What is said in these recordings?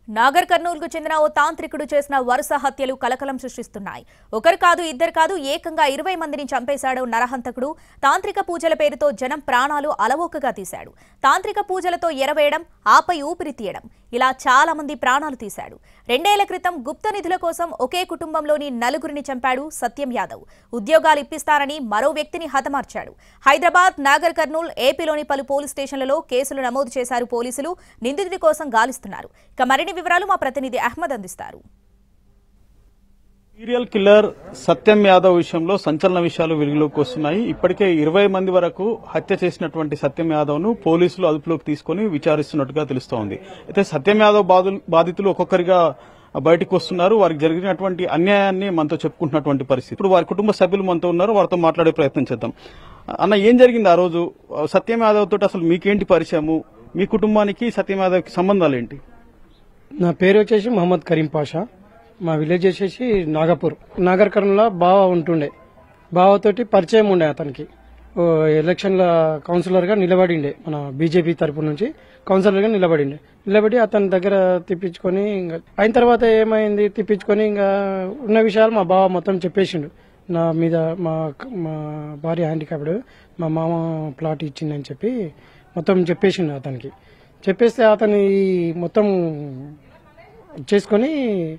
నాగర్ కర్నూలుకు చెందిన ఓ తాంత్రికుడు చేసిన వరుస హత్యలు కలకలం సృష్టిస్తున్నాయి ఒకరు కాదు ఇద్దరు కాదు ఏకంగా ఇరవై మందిని చంపేశాడు నరహంతకుడు తాంత్రిక పూజల పేరుతో జనం ప్రాణాలు అలవోకగా తీశాడు తాంత్రిక పూజలతో ఎరవేయడం ఆపై ఊపిరి తీయడం ఇలా చాలా మంది ప్రాణాలు తీశాడు రెండేళ్ల క్రితం గుప్త నిధుల కోసం ఒకే కుటుంబంలోని నలుగురిని చంపాడు సత్యం యాదవ్ ఉద్యోగాలు ఇప్పిస్తారని మరో వ్యక్తిని హతమార్చాడు హైదరాబాద్ నాగర్ కర్నూల్ ఏపీలోని పలు పోలీస్ స్టేషన్లలో కేసులు నమోదు చేశారు పోలీసులు నిందితుడి కోసం గాలిస్తున్నారు ఇక మరిన్ని వివరాలు మా ప్రతినిధి అహ్మద్ అందిస్తారు సీరియల్ కిల్లర్ సత్యం యాదవ్ విషయంలో సంచలన విషయాలు వెలుగులోకి వస్తున్నాయి ఇప్పటికే ఇరవై మంది వరకు హత్య చేసినటువంటి సత్యం యాదవ్ ను పోలీసులు అదుపులోకి తీసుకుని విచారిస్తున్నట్టుగా తెలుస్తోంది అయితే సత్యం యాదవ్ బాధులు- బాధితులు ఒక్కొక్కరిగా బయటకు వస్తున్నారు వారికి జరిగినటువంటి అన్యాయాన్ని మనతో చెప్పుకుంటున్నటువంటి పరిస్థితి ఇప్పుడు వారి కుటుంబ సభ్యులు మనతో ఉన్నారు వారితో మాట్లాడే ప్రయత్నం చేద్దాం అన్న ఏం జరిగింది ఆ రోజు సత్యం యాదవ్ తోటి అసలు మీకేంటి పరిచయము మీ కుటుంబానికి సత్యం యాదవ్కి సంబంధాలు ఏంటి నా పేరు వచ్చేసి మహమ్మద్ కరీం పాషా మా విలేజ్ వచ్చేసి నాగపూర్ నాగర్ కర్నూలులో బావ ఉంటుండే బావతోటి పరిచయం ఉండే అతనికి ఓ ఎలక్షన్ల కౌన్సిలర్గా నిలబడిండే మన బీజేపీ తరపు నుంచి కౌన్సిలర్గా నిలబడిండే నిలబడి అతని దగ్గర తిప్పించుకొని ఇంకా అయిన తర్వాత ఏమైంది తిప్పించుకొని ఇంకా ఉన్న విషయాలు మా బావ మొత్తం చెప్పేసిండు నా మీద మా మా భార్య హ్యాండిక్యాప్డ్ మా మామ ప్లాట్ ఇచ్చిందని చెప్పి మొత్తం చెప్పేసిండు అతనికి చెప్పేస్తే అతని మొత్తం చేసుకొని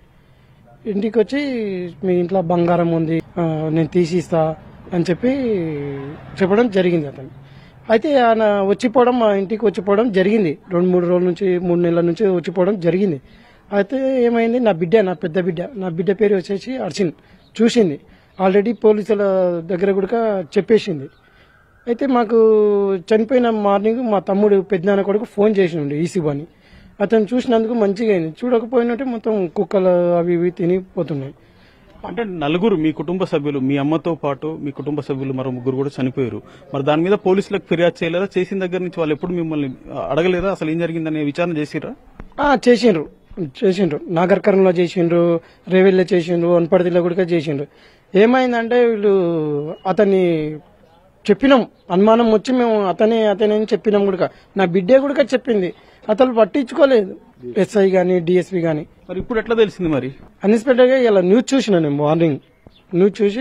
ఇంటికి వచ్చి మీ ఇంట్లో బంగారం ఉంది ఆ, నేను తీసిస్తా అని చెప్పి చెప్పడం జరిగింది అతను అయితే ఆయన వచ్చిపోవడం మా ఇంటికి వచ్చిపోవడం జరిగింది రెండు మూడు రోజుల నుంచి మూడు నెలల నుంచి వచ్చిపోవడం జరిగింది అయితే ఏమైంది నా బిడ్డ నా పెద్ద బిడ్డ నా బిడ్డ పేరు వచ్చేసి అర్చిన్ చూసింది ఆల్రెడీ పోలీసుల దగ్గర కూడా చెప్పేసింది అయితే మాకు చనిపోయిన మార్నింగ్ మా తమ్ముడు పెద్దనాన్న కొడుకు ఫోన్ చేసిండు ఈసీబు అని అతను చూసినందుకు మంచిగా అయింది చూడకపోయినట్టే మొత్తం కుక్కలు అవి ఇవి తిని పోతున్నాయి అంటే నలుగురు మీ కుటుంబ సభ్యులు మీ అమ్మతో పాటు మీ కుటుంబ సభ్యులు మరో ముగ్గురు కూడా చనిపోయారు మరి దాని మీద పోలీసులకు ఫిర్యాదు చేయలేదా చేసిన దగ్గర నుంచి వాళ్ళు ఎప్పుడు మిమ్మల్ని అడగలేదా అసలు ఏం జరిగిందనే విచారణ చేసిరా ఆ, చేసిండ్రు చేసిండ్రు నాగర్ కర్నూలులో చేసిండ్రు రేవెల్లో చేసిండ్రు వనపర్తిలో కూడా చేసిండ్రు ఏమైందంటే వీళ్ళు అతన్ని చెప్పినాం అనుమానం వచ్చి మేము అతనే అతనే అని చెప్పినాం కూడా నా బిడ్డే కూడా చెప్పింది అతను పట్టించుకోలేదు ఎస్ఐ గాని డిఎస్పీ గాని మరి ఇప్పుడు ఎట్లా తెలిసింది మరి అన్ఎక్స్పెక్టెడ్ గా ఇలా న్యూస్ చూసిన నేను మార్నింగ్ న్యూస్ చూసి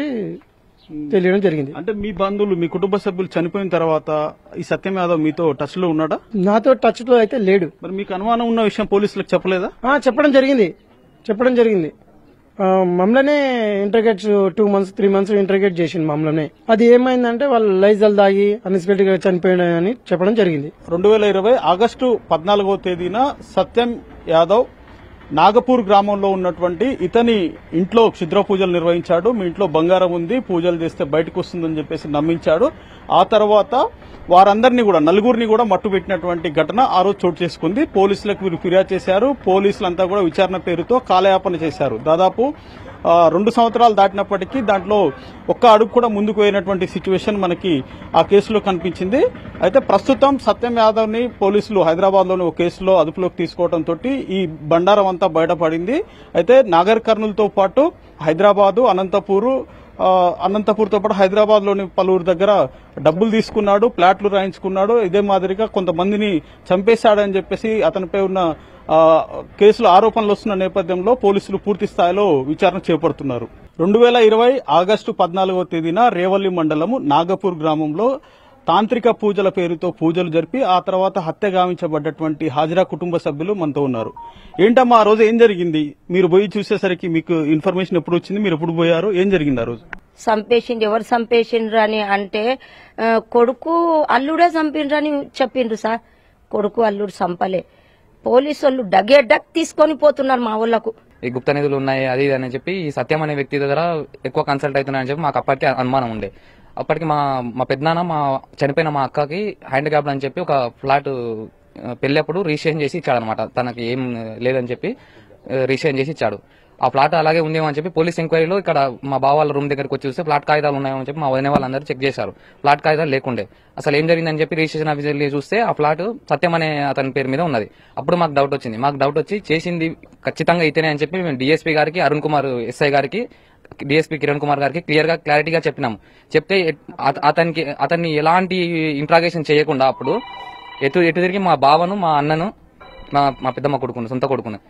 తెలియడం జరిగింది అంటే మీ బంధువులు మీ కుటుంబ సభ్యులు చనిపోయిన తర్వాత ఈ సత్యం యాదవ్ మీతో టచ్ లో ఉన్నాడా నాతో టచ్ లో అయితే లేడు మరి మీకు అనుమానం ఉన్న విషయం పోలీసులకు చెప్పలేదా ఆ, చెప్పడం జరిగింది చెప్పడం జరిగింది ఆ, మమ్మల్నే interrogate two months three months interrogate చేసింది మమ్మల్నే అది ఏమైందంటే వాళ్ళు లైజల్ దాగి అన్ఎక్స్పెక్టెడ్ గా చనిపోయాడని చెప్పడం జరిగింది రెండు వేల ఇరవై ఆగస్టు పద్నాలుగవ తేదీన సత్యం యాదవ్ నాగపూర్ గ్రామంలో ఉన్నటువంటి ఇతని ఇంట్లో క్షుద్ర పూజలు నిర్వహించాడు మీ ఇంట్లో బంగారం ఉంది పూజలు చేస్తే బయటకు వస్తుందని చెప్పేసి నమ్మించాడు ఆ తర్వాత వారందరినీ కూడా నలుగురిని కూడా మట్టు పెట్టినటువంటి ఘటన ఆ రోజు చోటు చేసుకుంది పోలీసులకు వీరు ఫిర్యాదు చేశారు పోలీసులంతా కూడా విచారణ పేరుతో కాలయాపన చేశారు దాదాపు ఆ, రెండు సంవత్సరాలు దాటినప్పటికీ దాంట్లో ఒక్క అడుగు కూడా ముందుకు పోయినటువంటి సిచ్యువేషన్ మనకి ఆ కేసులో కనిపించింది అయితే ప్రస్తుతం సత్యం యాదవ్ ని పోలీసులు హైదరాబాద్ లోని ఒక కేసులో అదుపులోకి తీసుకోవడంతో ఈ బండారం అంతా బయటపడింది అయితే నాగర్ కర్నూలుతో పాటు హైదరాబాదు అనంతపూరు ఆ, అనంతపూర్తో పాటు హైదరాబాద్ లోని పలువురు దగ్గర డబ్బులు తీసుకున్నాడు ప్లాట్లు రాయించుకున్నాడు ఇదే మాదిరిగా కొంతమందిని చంపేశాడని చెప్పేసి అతనిపై ఉన్న ఆ, కేసులు ఆరోపణలు వస్తున్న నేపథ్యంలో పోలీసులు పూర్తి స్థాయిలో విచారణ చేపడుతున్నారు రెండు వేల ఇరవై ఆగస్టు పద్నాలుగవ తేదీన రేవల్లి మండలము నాగపూర్ గ్రామంలో తాంత్రిక పూజల పేరుతో పూజలు జరిపి ఆ తర్వాత హత్య గావించబడ్డటువంటి హాజరా కుటుంబ సభ్యులు మనతో ఉన్నారు ఏంటమ్మా ఆ రోజు ఏం జరిగింది మీరు పోయి చూసేసరికి మీకు ఇన్ఫర్మేషన్ ఎప్పుడు వచ్చింది మీరు ఎప్పుడు పోయారు ఏం జరిగింది ఆ రోజు చంపేసిండ్రు ఎవరు చంపేసిండ్రు అని అంటే ఆ, కొడుకు అల్లుడే చంపిండ్రు అని చెప్పిండ్రు సార్ కొడుకు అల్లుడు చంపలే పోలీసు వాళ్ళు డగే డక్ తీసుకొని పోతున్నారు మా వాళ్ళకు ఈ గుప్త నిధులు ఉన్నాయి అది ఇది అని చెప్పి ఈ సత్యం అనే వ్యక్తి దగ్గర ఎక్కువ కన్సల్ట్ అవుతున్నాయని చెప్పి మాకు అప్పటికే అనుమానం ఉండే అప్పటికి మా మా పెద్దనాన్న మా చనిపోయిన మా అక్కకి హ్యాండ్ క్యాప్డ్ అని చెప్పి ఒక ఫ్లాట్ ఆ, పెళ్ళప్పుడు రిజిస్ట్రేషన్ చేసి ఇచ్చాడు అనమాట తనకి ఏం లేదని చెప్పి ఆ, రిజిస్ట్రేషన్ చేసి ఇచ్చాడు ఆ ఫ్లాట్ అలాగే ఉందేమో అని చెప్పి పోలీస్ ఎంక్వైరీలో ఇక్కడ మా బావ వాళ్ళ రూమ్ దగ్గరికి వచ్చి చూస్తే ఫ్లాట్ కాగితాలు ఉన్నాయో అని చెప్పి మా వదిన వాళ్ళందరూ చెక్ చేశారు ఫ్లాట్ కాగితాలు లేకుండే అసలు ఏం జరిగిందని చెప్పి రిజిస్ట్రేషన్ ఆఫీసర్ వెళ్ళి చూస్తే ఆ ఫ్లాట్ సత్యం అనే అతని పేరు మీద ఉన్నది అప్పుడు మాకు డౌట్ వచ్చింది మాకు డౌట్ వచ్చి చేసింది ఖచ్చితంగా ఇతనే అని చెప్పి మేము డిఎస్పీ గారికి అరుణ్ కుమార్ ఎస్ఐ గారికి డిఎస్పీ కిరణ్ కుమార్ గారికి క్లియర్ గా క్లారిటీగా చెప్పినాము చెప్తే అత- అతనికి అతన్ని ఎలాంటి ఇంట్రాగేషన్ చేయకుండా అప్పుడు ఎటు ఎటు తిరిగి మా బావను మా అన్నను మా మా పెద్దమ్మ కొడుకును సొంత కొడుకును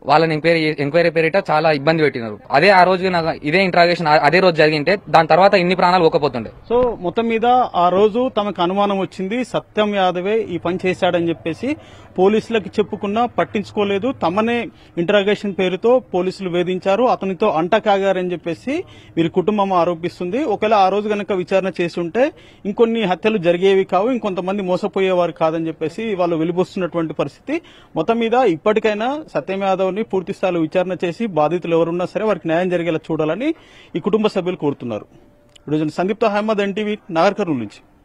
వాళ్ళని ఎంక్వైరీ ఎంక్వైరీ పేరిట చాలా ఇబ్బంది పెట్టినారు అదే ఆ రోజు నాకు ఇదే ఇంట్రాగేషన్ అదే రోజు జరిగింటే దాని తర్వాత ఇన్ని ప్రాణాలు ఒకపోతుండే సో మొత్తం మీద ఆ రోజు తమకు అనుమానం వచ్చింది సత్యం యాదవే ఈ పని చేశాడని చెప్పేసి పోలీసులకు చెప్పుకున్నా పట్టించుకోలేదు తమనే ఇంటరాగేషన్ పేరుతో పోలీసులు వేధించారు అతనితో అంట కాగారని చెప్పేసి వీరి కుటుంబం ఆరోపిస్తుంది ఒకవేళ ఆ రోజు గనక విచారణ చేసి ఉంటే ఇంకొన్ని హత్యలు జరిగేవి కావు ఇంకొంతమంది మోసపోయేవారు కాదని చెప్పేసి వాళ్ళు వెలిబొస్తున్నటువంటి పరిస్థితి మొత్తం మీద ఇప్పటికైనా సత్యం యాదవ్ ని పూర్తి స్థాయిలో విచారణ చేసి బాధితులు ఎవరున్నా సరే వారికి న్యాయం జరిగేలా చూడాలని ఈ కుటుంబ సభ్యులు కోరుతున్నారు ఇప్పుడు సందీప్తో అహ్మద్ ఎన్టీవీ నాగర్ కర్నూలు నుంచి